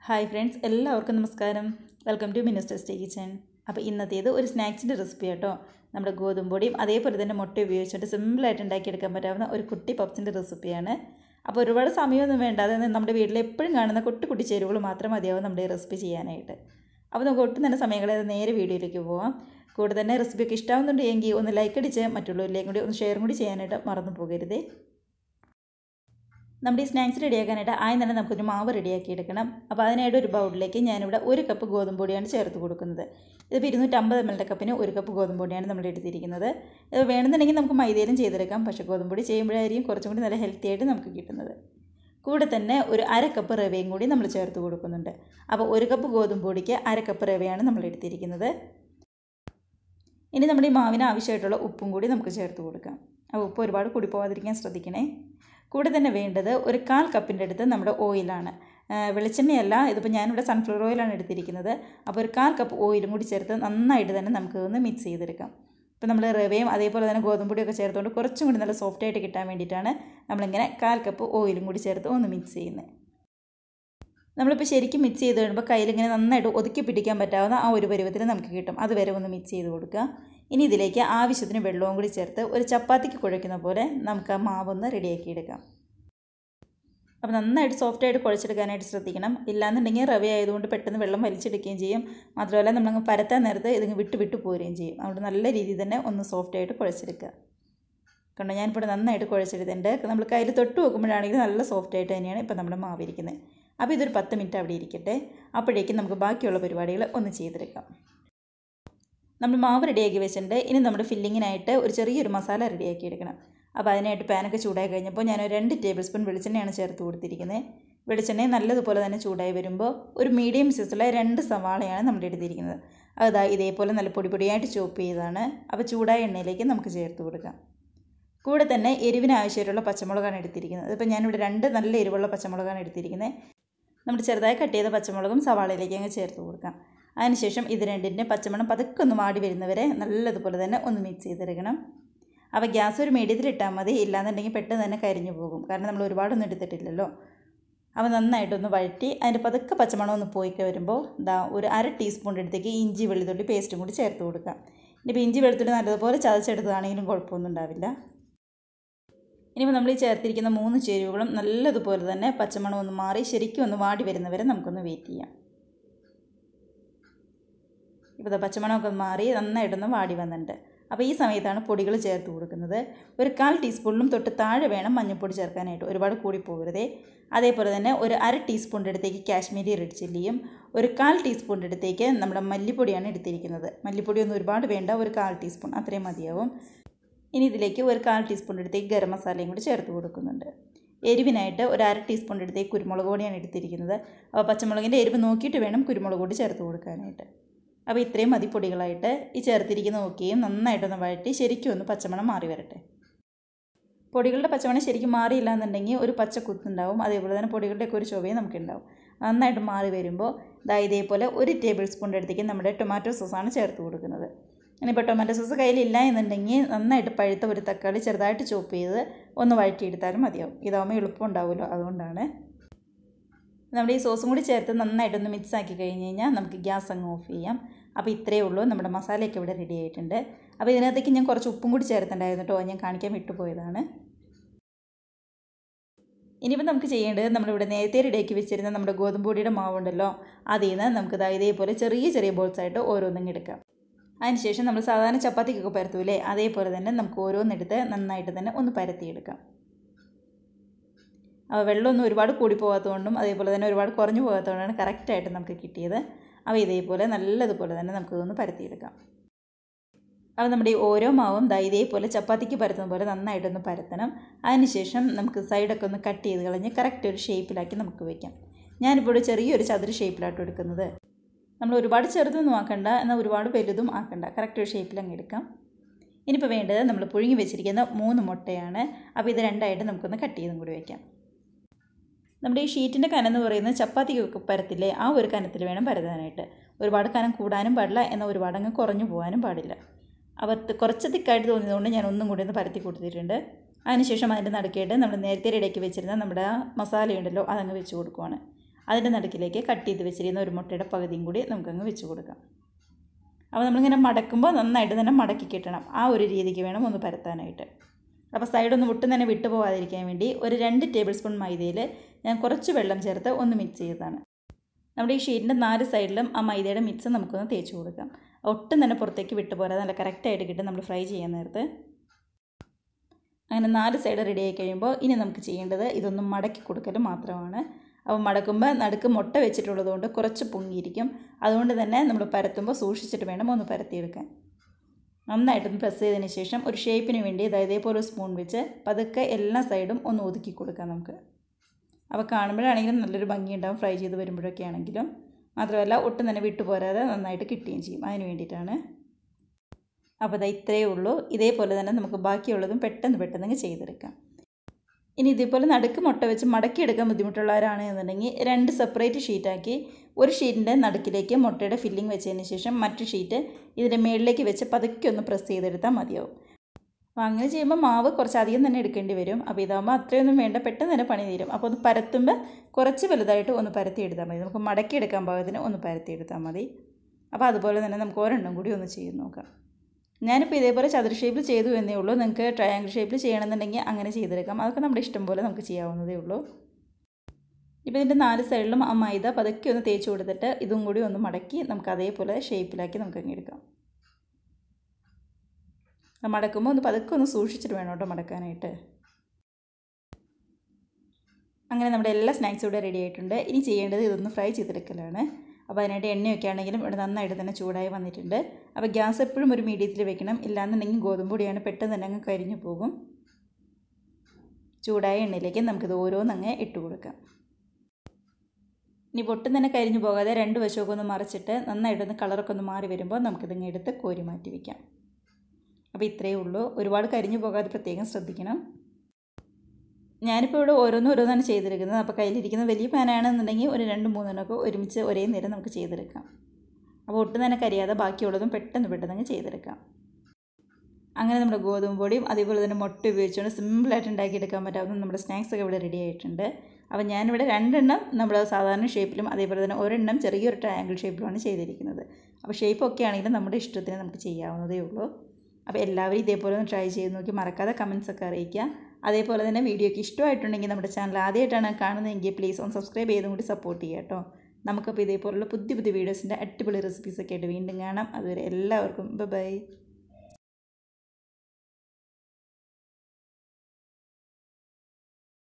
hi friends എല്ലാവർക്കും നമസ്കാരം welcome to minister stay kitchen അപ്പോൾ ഇന്നത്തേത് ഒരു സ്നാക്സിൻ്റെ റെസിപ്പി കേട്ടോ നമ്മുടെ ഗോതമ്പ് പൊടിയും അതേപോലെ തന്നെ മുട്ട ഉപയോഗിച്ചിട്ട് സിമ്പിളായിട്ട് ഉണ്ടാക്കിയെടുക്കാൻ പറ്റാവുന്ന ഒരു കുട്ടി പപ്സിൻ്റെ റെസിപ്പിയാണ് അപ്പോൾ ഒരുപാട് സമയമൊന്നും വേണ്ട അതായത് നമ്മുടെ വീട്ടിൽ എപ്പോഴും കാണുന്ന കുട്ടി കുട്ടി ചേരുവകൾ മാത്രം മതിയാവും നമ്മുടെ ഈ റെസിപ്പി ചെയ്യാനായിട്ട് അപ്പോൾ നമുക്ക് ഒട്ടും തന്നെ സമയങ്ങളെ നേരെ വീഡിയോയിലേക്ക് പോവാം കൂടെ തന്നെ റെസിപ്പിയൊക്കെ ഇഷ്ടമാവുന്നുണ്ടെങ്കിൽ ഒന്ന് ലൈക്ക് അടിച്ച് മറ്റുള്ളവരിലേക്കും കൂടി ഒന്ന് ഷെയറും കൂടി ചെയ്യാനായിട്ട് മറന്നു പോകരുതേ നമ്മുടെ ഈ സ്നാക്സ് റെഡിയാക്കാനായിട്ട് ആദ്യം തന്നെ നമുക്കൊരു മാവ് റെഡിയാക്കി എടുക്കണം അപ്പോൾ അതിനായിട്ട് ഒരു ബൗളിലേക്ക് ഞാനിവിടെ ഒരു കപ്പ് ഗോതമ്പ് പൊടിയാണ് ചേർത്ത് കൊടുക്കുന്നത് ഇതിപ്പോൾ ഇരുന്നൂറ്റമ്പത് എം എൽ കപ്പിന് ഒരു കപ്പ് ഗോതമ്പ് പൊടിയാണ് നമ്മൾ എടുത്തിരിക്കുന്നത് ഇത് വേണമെന്നുണ്ടെങ്കിൽ നമുക്ക് മൈദയിലും ചെയ്തെടുക്കാം പക്ഷേ ഗോതമ്പ് പൊടി ചെയ്യുമ്പോഴായിരിക്കും കുറച്ചും കൂടി നല്ല ഹെൽത്തി ആയിട്ട് നമുക്ക് കിട്ടുന്നത് കൂടെ തന്നെ ഒരു അര കപ്പ് റവയും കൂടി നമ്മൾ ചേർത്ത് കൊടുക്കുന്നുണ്ട് അപ്പോൾ ഒരു കപ്പ് ഗോതമ്പ് പൊടിക്ക് അര കപ്പ് റവയാണ് നമ്മൾ എടുത്തിരിക്കുന്നത് ഇനി നമ്മുടെ ഈ മാവിന് ആവശ്യമായിട്ടുള്ള ഉപ്പും കൂടി നമുക്ക് ചേർത്ത് കൊടുക്കാം അപ്പോൾ ഉപ്പ് ഒരുപാട് കൂടി പോകാതിരിക്കാൻ ശ്രദ്ധിക്കണേ കൂടെ തന്നെ വേണ്ടത് ഒരു കാൽ കപ്പിൻ്റെ അടുത്ത് നമ്മുടെ ഓയിലാണ് വെളിച്ചെണ്ണയല്ല ഇതിപ്പോൾ ഞാനിവിടെ സൺഫ്ലവർ ഓയിലാണ് എടുത്തിരിക്കുന്നത് അപ്പോൾ ഒരു കാൽ കപ്പ് ഓയിലും കൂടി ചേർത്ത് നന്നായിട്ട് തന്നെ നമുക്ക് ഒന്ന് മിക്സ് ചെയ്തെടുക്കാം ഇപ്പോൾ നമ്മൾ റവയും അതേപോലെ തന്നെ ഗോതമ്പൊടിയൊക്കെ ചേർത്തുകൊണ്ട് കുറച്ചും കൂടി നല്ല സോഫ്റ്റായിട്ട് കിട്ടാൻ വേണ്ടിയിട്ടാണ് നമ്മളിങ്ങനെ കാൽ കപ്പ് ഓയിലും കൂടി ചേർത്ത് ഒന്ന് മിക്സ് ചെയ്യുന്നത് നമ്മളിപ്പോൾ ശരിക്കും മിക്സ് ചെയ്ത് കഴിയുമ്പോൾ കയ്യിലിങ്ങനെ നന്നായിട്ട് ഒതുക്കി പിടിക്കാൻ പറ്റാവുന്ന ആ ഒരു പരുവത്തിൽ നമുക്ക് കിട്ടും അതുവരെ ഒന്ന് മിക്സ് ചെയ്ത് കൊടുക്കുക ഇനി ഇതിലേക്ക് ആവശ്യത്തിന് വെള്ളവും കൂടി ചേർത്ത് ഒരു ചപ്പാത്തിക്ക് കുഴയ്ക്കുന്ന പോലെ നമുക്ക് ആ മാവൊന്ന് റെഡിയാക്കി എടുക്കാം അപ്പോൾ നന്നായിട്ട് സോഫ്റ്റായിട്ട് കുഴച്ചെടുക്കാനായിട്ട് ശ്രദ്ധിക്കണം ഇല്ലാന്നുണ്ടെങ്കിൽ റവ ആയതുകൊണ്ട് പെട്ടെന്ന് വെള്ളം വലിച്ചെടുക്കുകയും ചെയ്യും മാത്രമല്ല നമ്മളങ്ങ് പരത്താൻ നേരത്ത് ഇതിങ്ങ് വിട്ട് വിട്ട് പോരുകയും ചെയ്യും അതുകൊണ്ട് നല്ല രീതിയിൽ തന്നെ ഒന്ന് സോഫ്റ്റായിട്ട് കുഴച്ചെടുക്കുക കണ്ടോ ഞാനിപ്പോൾ നന്നായിട്ട് കുഴച്ചെടുത്തിട്ടുണ്ട് നമ്മൾ കയ്യിൽ തൊട്ട് വെക്കുമ്പോഴാണെങ്കിൽ നല്ല സോഫ്റ്റായിട്ട് തന്നെയാണ് ഇപ്പോൾ നമ്മുടെ മാവ് ഇരിക്കുന്നത് അപ്പോൾ ഇതൊരു പത്ത് മിനിറ്റ് അവിടെ ഇരിക്കട്ടെ അപ്പോഴേക്കും നമുക്ക് ബാക്കിയുള്ള പരിപാടികൾ ഒന്ന് ചെയ്തെടുക്കാം നമ്മൾ മാവ് റെഡിയാക്കി വെച്ചിട്ടുണ്ട് ഇനി നമ്മുടെ ഫില്ലിങ്ങിനായിട്ട് ഒരു ചെറിയൊരു മസാല റെഡിയാക്കി എടുക്കണം അപ്പോൾ അതിനായിട്ട് പാനൊക്കെ ചൂടായി കഴിഞ്ഞപ്പോൾ ഞാൻ രണ്ട് ടേബിൾ സ്പൂൺ വെളിച്ചെണ്ണയാണ് ചേർത്ത് കൊടുത്തിരിക്കുന്നത് വെളിച്ചെണ്ണ നല്ലതുപോലെ തന്നെ ചൂടായി വരുമ്പോൾ ഒരു മീഡിയം സൈസുള്ള രണ്ട് സവാളയാണ് നമ്മൾ എടുത്തിരിക്കുന്നത് അതാ ഇതേപോലെ നല്ല പൊടി പൊടിയായിട്ട് ചോപ്പ് ചെയ്തതാണ് അപ്പോൾ ചൂടായ എണ്ണയിലേക്ക് നമുക്ക് ചേർത്ത് കൊടുക്കാം കൂടെ തന്നെ എരിവിന് ആവശ്യമായിട്ടുള്ള പച്ചമുളകാണ് എടുത്തിരിക്കുന്നത് ഇപ്പോൾ ഞാനിവിടെ രണ്ട് നല്ല എരിവുള്ള പച്ചമുളകാണ് എടുത്തിരിക്കുന്നത് നമ്മൾ ചെറുതായി കട്ട് ചെയ്ത പച്ചമുളകും സവാളയിലേക്ക് അങ്ങ് ചേർത്ത് കൊടുക്കാം അതിനുശേഷം ഇത് രണ്ടിൻ്റെ പച്ചമണം പതുക്കെ ഒന്ന് വാടി വരുന്നവരെ നല്ലതുപോലെ തന്നെ ഒന്ന് മിക്സ് ചെയ്തെടുക്കണം അപ്പോൾ ഗ്യാസ് ഒരു മീഡിയത്തിൽ ഇട്ടാൽ മതി ഇല്ലാന്നുണ്ടെങ്കിൽ പെട്ടെന്ന് തന്നെ കരിഞ്ഞു പോകും കാരണം നമ്മൾ ഒരുപാടൊന്നും എടുത്തിട്ടില്ലല്ലോ അപ്പോൾ നന്നായിട്ടൊന്ന് വഴറ്റി അതിൻ്റെ പതുക്കെ പച്ചമണം ഒന്ന് പോയിക്കെ വരുമ്പോൾ ഇതാ ഒരു അര ടീസ്പൂൺ എടുത്തേക്ക് ഇഞ്ചി വെളുത്തുള്ളി പേസ്റ്റും കൂടി ചേർത്ത് കൊടുക്കാം ഇനിയിപ്പോൾ ഇഞ്ചി വെളുത്തുള്ളി നല്ലതുപോലെ ചതച്ചെടുത്തതാണെങ്കിലും കുഴപ്പമൊന്നും ഉണ്ടാവില്ല ഇനിയിപ്പോൾ നമ്മൾ ഈ ചേർത്തിരിക്കുന്ന മൂന്ന് ചേരുവകളും നല്ലതുപോലെ തന്നെ പച്ചമണം ഒന്ന് മാറി ശരിക്കും ഒന്ന് വാടി വരുന്നവരെ നമുക്കൊന്ന് വെയിറ്റ് ചെയ്യാം ഇപ്പോൾ പച്ചമണമൊക്കെ മാറി നന്നായിട്ടൊന്ന് വാടി വന്നിട്ടുണ്ട് അപ്പോൾ ഈ സമയത്താണ് പൊടികൾ ചേർത്ത് കൊടുക്കുന്നത് ഒരു കാൽ ടീസ്പൂണിലും തൊട്ട് താഴെ വേണം മഞ്ഞൾപ്പൊടി ചേർക്കാനായിട്ട് ഒരുപാട് കൂടി പോകരുതേ അതേപോലെ തന്നെ ഒരു അര ടീസ്പൂണിൻ്റെ അടുത്തേക്ക് കാശ്മീരി റെഡ് ചില്ലിയും ഒരു കാൽ ടീസ്പൂണിൻ്റെ അടുത്തേക്ക് നമ്മുടെ മല്ലിപ്പൊടിയാണ് എടുത്തിരിക്കുന്നത് മല്ലിപ്പൊടി ഒന്നും ഒരുപാട് വേണ്ട ഒരു കാൽ ടീസ്പൂൺ അത്രയും മതിയാവും ഇനി ഇതിലേക്ക് ഒരു കാൽ ടീസ്പൂണിൻ്റെ അടുത്തേക്ക് ഗരം മസാലയും കൂടി ചേർത്ത് കൊടുക്കുന്നുണ്ട് എരിവിനായിട്ട് ഒരു അര ടീസ്പൂണിൻ്റെ അടുത്തേക്ക് കുരുമുളക് പൊടിയാണ് എടുത്തിരിക്കുന്നത് അപ്പോൾ പച്ചമുളകിൻ്റെ എരിവ് നോക്കിയിട്ട് വേണം കുരുമുളക് പൊടി ചേർത്ത് കൊടുക്കാനായിട്ട് അപ്പോൾ ഇത്രയും മതി പൊടികളായിട്ട് ഈ ചേർത്തിരിക്കുന്ന നോക്കിയും നന്നായിട്ടൊന്ന് വഴറ്റി ശരിക്കും ഒന്ന് പച്ചമണം മാറി വരട്ടെ പൊടികളുടെ പച്ചമണം ശരിക്കും മാറിയില്ല എന്നുണ്ടെങ്കിൽ ഒരു പച്ച കുത്തുണ്ടാവും അതേപോലെ തന്നെ പൊടികളുടെയൊക്കെ ഒരു ചൊവയും നമുക്കുണ്ടാവും നന്നായിട്ട് മാറി വരുമ്പോൾ ദാ ഇതേപോലെ ഒരു ടേബിൾ സ്പൂണിൻ്റെ അടുത്തേക്ക് നമ്മുടെ ടൊമാറ്റോ സോസാണ് ചേർത്ത് കൊടുക്കുന്നത് ഇനിയിപ്പോൾ ടൊമാറ്റോ സോസ് കയ്യിലില്ല എന്നുണ്ടെങ്കിൽ നന്നായിട്ട് പഴുത്ത ഒരു തക്കാളി ചെറുതായിട്ട് ചോപ്പ് ചെയ്ത് ഒന്ന് വഴറ്റിയെടുത്താലും മതിയാവും ഇതാവുമ്പോൾ എളുപ്പം ഉണ്ടാവുമല്ലോ അതുകൊണ്ടാണ് നമ്മുടെ ഈ സോസും കൂടി ചേർത്ത് നന്നായിട്ടൊന്ന് മിക്സ് ആക്കി കഴിഞ്ഞ് കഴിഞ്ഞാൽ നമുക്ക് ഗ്യാസ് അങ്ങ് ഓഫ് ചെയ്യാം അപ്പോൾ ഇത്രയേ ഉള്ളൂ നമ്മുടെ മസാലയൊക്കെ ഇവിടെ റെഡി ആയിട്ടുണ്ട് അപ്പോൾ ഇതിനകത്തേക്ക് ഞാൻ കുറച്ച് ഉപ്പും കൂടി ചേർത്തിട്ടുണ്ടായിരുന്നു കേട്ടോ ഞാൻ കാണിക്കാൻ വിട്ടുപോയതാണ് ഇനിയിപ്പോൾ നമുക്ക് ചെയ്യേണ്ടത് നമ്മളിവിടെ നേരത്തെ റെഡിയാക്കി വെച്ചിരുന്ന നമ്മുടെ ഗോതമ്പ് പൊടിയുടെ മാവുണ്ടല്ലോ അതിൽ നിന്ന് നമുക്ക് ഇതേപോലെ ചെറിയ ചെറിയ ബോൾസ് ആയിട്ട് ഓരോന്നും എടുക്കാം അതിനുശേഷം നമ്മൾ സാധാരണ ചപ്പാത്തിക്കൊക്കെ പരത്തൂലേ അതേപോലെ തന്നെ നമുക്ക് ഓരോന്നെടുത്ത് നന്നായിട്ട് തന്നെ ഒന്ന് പരത്തിയെടുക്കാം അപ്പോൾ വെള്ളമൊന്നും ഒരുപാട് കൂടി പോകാത്തതുകൊണ്ടും അതേപോലെ തന്നെ ഒരുപാട് കുറഞ്ഞു പോകാത്തതുകൊണ്ടാണ് കറക്റ്റായിട്ട് നമുക്ക് കിട്ടിയത് അപ്പോൾ ഇതേപോലെ നല്ലതുപോലെ തന്നെ നമുക്കിതൊന്ന് പരത്തിയെടുക്കാം അപ്പോൾ നമ്മുടെ ഈ ഓരോ മാവും ദാ ഇതേപോലെ ചപ്പാത്തിക്ക് പരത്തുന്ന പോലെ നന്നായിട്ടൊന്ന് പരത്തണം അതിനുശേഷം നമുക്ക് സൈഡൊക്കെ ഒന്ന് കട്ട് ചെയ്ത് കളഞ്ഞ് കറക്റ്റ് ഒരു ഷേപ്പിലാക്കി നമുക്ക് വയ്ക്കാം ഞാനിപ്പോൾ ഒരു ചെറിയൊരു ചതുര ഷേപ്പിലാട്ടോ എടുക്കുന്നത് നമ്മൾ ഒരുപാട് ചെറുതൊന്നും ആക്കണ്ട എന്നാൽ ഒരുപാട് വലുതും ആക്കണ്ട കറക്റ്റ് ഒരു ഷേപ്പിൽ അങ്ങ് എടുക്കാം ഇനിയിപ്പോൾ വേണ്ടത് നമ്മൾ പുഴുങ്ങി വെച്ചിരിക്കുന്ന മൂന്ന് മുട്ടയാണ് അപ്പോൾ ഇത് രണ്ടായിട്ട് നമുക്കൊന്ന് കട്ട് ചെയ്തും കൂടി വയ്ക്കാം നമ്മുടെ ഈ ഷീറ്റിൻ്റെ കനം എന്ന് പറയുന്നത് ചപ്പാത്തിക്കൊക്കെ പരത്തില്ലേ ആ ഒരു കനത്തിൽ വേണം പരത്താനായിട്ട് ഒരുപാട് കനം കൂടാനും പാടില്ല എന്നാൽ ഒരുപാട് അങ്ങ് കുറഞ്ഞു പോകാനും പാടില്ല അപ്പോൾ കുറച്ച് തിക്കായിട്ട് തോന്നിയതുകൊണ്ട് ഞാൻ ഒന്നും കൂടി ഒന്ന് പരത്തി കൊടുത്തിട്ടുണ്ട് അതിനുശേഷം അതിൻ്റെ നടുക്കായിട്ട് നമ്മൾ നേരത്തെ റെഡിയാക്കി വെച്ചിരുന്ന നമ്മുടെ ആ മസാലയുണ്ടല്ലോ അതങ്ങ് വെച്ച് കൊടുക്കുവാണ് അതിൻ്റെ നടുക്കിലേക്ക് കട്ട് ചെയ്ത് വെച്ചിരിക്കുന്ന ഒരു മുട്ടയുടെ പകുതിയും കൂടി നമുക്കങ്ങ് വെച്ച് കൊടുക്കാം അപ്പോൾ നമ്മളിങ്ങനെ മടക്കുമ്പോൾ നന്നായിട്ട് തന്നെ മടക്കി കിട്ടണം ആ ഒരു രീതിക്ക് വേണം ഒന്ന് പരത്താനായിട്ട് അപ്പോൾ സൈഡൊന്ന് ഒട്ടും തന്നെ വിട്ടു പോകാതിരിക്കാൻ വേണ്ടി ഒരു രണ്ട് ടേബിൾ സ്പൂൺ മൈദയിൽ ഞാൻ കുറച്ച് വെള്ളം ചേർത്ത് ഒന്ന് മിക്സ് ചെയ്തതാണ് നമ്മുടെ ഈ ഷീറ്റിൻ്റെ നാല് സൈഡിലും ആ മൈദയുടെ മിക്സ് നമുക്കൊന്ന് തേച്ച് കൊടുക്കാം ഒട്ടും തന്നെ പുറത്തേക്ക് വിട്ടു പോരാതെ നല്ല കറക്റ്റായിട്ട് കിട്ടും നമ്മൾ ഫ്രൈ ചെയ്യാൻ നേരത്ത് അങ്ങനെ നാല് സൈഡ് റെഡി ആയി കഴിയുമ്പോൾ ഇനി നമുക്ക് ചെയ്യേണ്ടത് ഇതൊന്നും മടക്കി കൊടുക്കൽ മാത്രമാണ് അപ്പോൾ മടക്കുമ്പോൾ നടുക്ക് മുട്ട വെച്ചിട്ടുള്ളതുകൊണ്ട് കുറച്ച് പൊങ്ങിയിരിക്കും അതുകൊണ്ട് തന്നെ നമ്മൾ പരത്തുമ്പോൾ സൂക്ഷിച്ചിട്ട് വേണം ഒന്ന് പരത്തിയെടുക്കാൻ നന്നായിട്ടൊന്ന് പ്രസ് ചെയ്തതിന് ശേഷം ഒരു ഷേപ്പിന് വേണ്ടി അതായത് ഇതേപോലെ ഒരു സ്പൂൺ വെച്ച് പതുക്കെ എല്ലാ സൈഡും ഒന്ന് ഒതുക്കി കൊടുക്കാം നമുക്ക് അപ്പോൾ കാണുമ്പോഴാണെങ്കിലും നല്ലൊരു ഭംഗിയുണ്ടാവും ഫ്രൈ ചെയ്ത് വരുമ്പോഴൊക്കെ ആണെങ്കിലും മാത്രമല്ല ഒട്ടും തന്നെ വിട്ടുപോരാതെ നന്നായിട്ട് കിട്ടുകയും ചെയ്യും അതിന് വേണ്ടിയിട്ടാണ് അപ്പോൾ അതാ ഇത്രയേ ഉള്ളൂ ഇതേപോലെ തന്നെ നമുക്ക് ബാക്കിയുള്ളതും പെട്ടെന്ന് പെട്ടെന്ന് ചെയ്തെടുക്കാം ഇനി ഇതേപോലെ നടുക്ക് മുട്ട വെച്ച് മടക്കിയെടുക്കാൻ ബുദ്ധിമുട്ടുള്ളവരാണ് എന്നുണ്ടെങ്കിൽ രണ്ട് സെപ്പറേറ്റ് ഷീറ്റാക്കി ഒരു ഷീറ്റിൻ്റെ നടുക്കിലേക്ക് മുട്ടയുടെ ഫില്ലിംഗ് വെച്ചതിന് ശേഷം മറ്റു ഷീറ്റ് ഇതിൻ്റെ മുകളിലേക്ക് വെച്ച് പതുക്കെ ഒന്ന് പ്രസ് ചെയ്തെടുത്താൽ മതിയാവും അപ്പോൾ അങ്ങനെ ചെയ്യുമ്പോൾ മാവ് കുറച്ചധികം തന്നെ എടുക്കേണ്ടി വരും അപ്പോൾ ഇതാകുമ്പോൾ അത്രയൊന്നും വേണ്ട പെട്ടെന്ന് തന്നെ പണി തീരും അപ്പോൾ ഒന്ന് പരത്തുമ്പോൾ കുറച്ച് വലുതായിട്ട് ഒന്ന് പരത്തി എടുത്താൽ മതി നമുക്ക് മടക്കിയെടുക്കാൻ പാകത്തിന് ഒന്ന് പരത്തി എടുത്താൽ മതി അപ്പോൾ അതുപോലെ തന്നെ നമുക്ക് ഒരെണ്ണം കൂടി ഒന്ന് ചെയ്ത് നോക്കാം ഞാനിപ്പോൾ ഇതേപോലെ ചതുര ഷേപ്പിൽ ചെയ്തു എന്നേ ഉള്ളൂ നിങ്ങൾക്ക് ട്രയാങ്കിൾ ഷേപ്പിൽ ചെയ്യണമെന്നുണ്ടെങ്കിൽ അങ്ങനെ ചെയ്തെടുക്കാം അതൊക്കെ നമ്മുടെ ഇഷ്ടം പോലെ നമുക്ക് ചെയ്യാവുന്നതേ ഉള്ളൂ ഇപ്പോൾ ഇതിൻ്റെ നാല് സൈഡിലും ആ മൈദ പതുക്കെ ഒന്ന് തേച്ച് കൊടുത്തിട്ട് ഇതും കൂടി ഒന്ന് മടക്കി നമുക്ക് അതേപോലെ ഷേപ്പിലാക്കി നമുക്ക് അങ്ങ് എടുക്കാം മടക്കുമ്പോൾ ഒന്ന് പതുക്കെ ഒന്ന് സൂക്ഷിച്ചിട്ട് വേണം കേട്ടോ മടക്കാനായിട്ട് അങ്ങനെ നമ്മുടെ എല്ലാ സ്നാക്സും ഇവിടെ റെഡി ആയിട്ടുണ്ട് ഇനി ചെയ്യേണ്ടത് ഇതൊന്ന് ഫ്രൈ ചെയ്തെടുക്കലാണ് അപ്പോൾ അതിനായിട്ട് എണ്ണയൊക്കെ ആണെങ്കിലും ഇവിടെ നന്നായിട്ട് തന്നെ ചൂടായി വന്നിട്ടുണ്ട് അപ്പോൾ ഗ്യാസ് എപ്പോഴും ഒരു മീഡിയത്തിൽ വെക്കണം ഇല്ലാന്നുണ്ടെങ്കിൽ ഗോതമ്പ് പൊടിയാണ് പെട്ടെന്ന് തന്നെ അങ്ങ് കരിഞ്ഞു പോകും ചൂടായ എണ്ണയിലേക്ക് നമുക്കിത് ഓരോന്നങ്ങ് ഇട്ട് കൊടുക്കാം ഇനി പൊട്ടും തന്നെ കരിഞ്ഞു പോകാതെ രണ്ട് വശമൊക്കെ ഒന്ന് മറിച്ചിട്ട് നന്നായിട്ടൊന്ന് കളറൊക്കെ ഒന്ന് മാറി വരുമ്പോൾ നമുക്കിതിങ്ങ് എടുത്ത് കോരി മാറ്റി വയ്ക്കാം അപ്പോൾ ഇത്രയേ ഉള്ളൂ ഒരുപാട് കരിഞ്ഞു പോകാതെ പ്രത്യേകം ശ്രദ്ധിക്കണം ഞാനിപ്പോൾ ഇവിടെ ഓരോന്നും ഓരോന്നാണ് ചെയ്തെടുക്കുന്നത് അപ്പോൾ കയ്യിലിരിക്കുന്ന വലിയ പാനാണെന്നുണ്ടെങ്കിൽ ഒരു രണ്ട് മൂന്നെണ്ണമൊക്കെ ഒരുമിച്ച് ഒരേ നേരം നമുക്ക് ചെയ്തെടുക്കാം അപ്പോൾ ഒട്ടും തന്നെ കരിയാതെ ബാക്കിയുള്ളതും പെട്ടെന്ന് പെട്ടെന്ന് ചെയ്തെടുക്കാം അങ്ങനെ നമ്മുടെ ഗോതമ്പ് പൊടിയും അതേപോലെ തന്നെ മുട്ട ഉപയോഗിച്ചുകൊണ്ട് സിമ്പിളായിട്ട് ഉണ്ടാക്കിയെടുക്കാൻ പറ്റാവുന്ന നമ്മുടെ സ്നാക്സ് ഒക്കെ ഇവിടെ റെഡി ആയിട്ടുണ്ട് അപ്പോൾ ഞാനിവിടെ രണ്ടെണ്ണം നമ്മുടെ സാധാരണ ഷേപ്പിലും അതേപോലെ തന്നെ ഒരെണ്ണം ചെറിയൊരു ട്രയാങ്കിൾ ഷേപ്പിലുമാണ് ചെയ്തിരിക്കുന്നത് അപ്പോൾ ഷേപ്പൊക്കെ ആണെങ്കിലും നമ്മുടെ ഇഷ്ടത്തിന് നമുക്ക് ചെയ്യാവുന്നതേ ഉള്ളൂ അപ്പോൾ എല്ലാവരും ഇതേപോലെ ഒന്ന് ട്രൈ ചെയ്ത് നോക്കി മറക്കാതെ കമൻസ് ഒക്കെ അറിയിക്കുക അതേപോലെ തന്നെ വീഡിയോയ്ക്ക് ഇഷ്ടമായിട്ടുണ്ടെങ്കിൽ നമ്മുടെ ചാനൽ ആദ്യമായിട്ടാണ് കാണുന്നതെങ്കിൽ പ്ലീസ് ഒന്ന് സബ്സ്ക്രൈബ് ചെയ്തും കൂടി സപ്പോർട്ട് ചെയ്യുക കേട്ടോ നമുക്കപ്പോൾ ഇതേപോലുള്ള പുതിയ പുതിയ വീഡിയോസിൻ്റെ അടിപൊളി റെസിപ്പീസൊക്കെ ആയിട്ട് വീണ്ടും കാണാം അതുവരെ എല്ലാവർക്കും ബൈ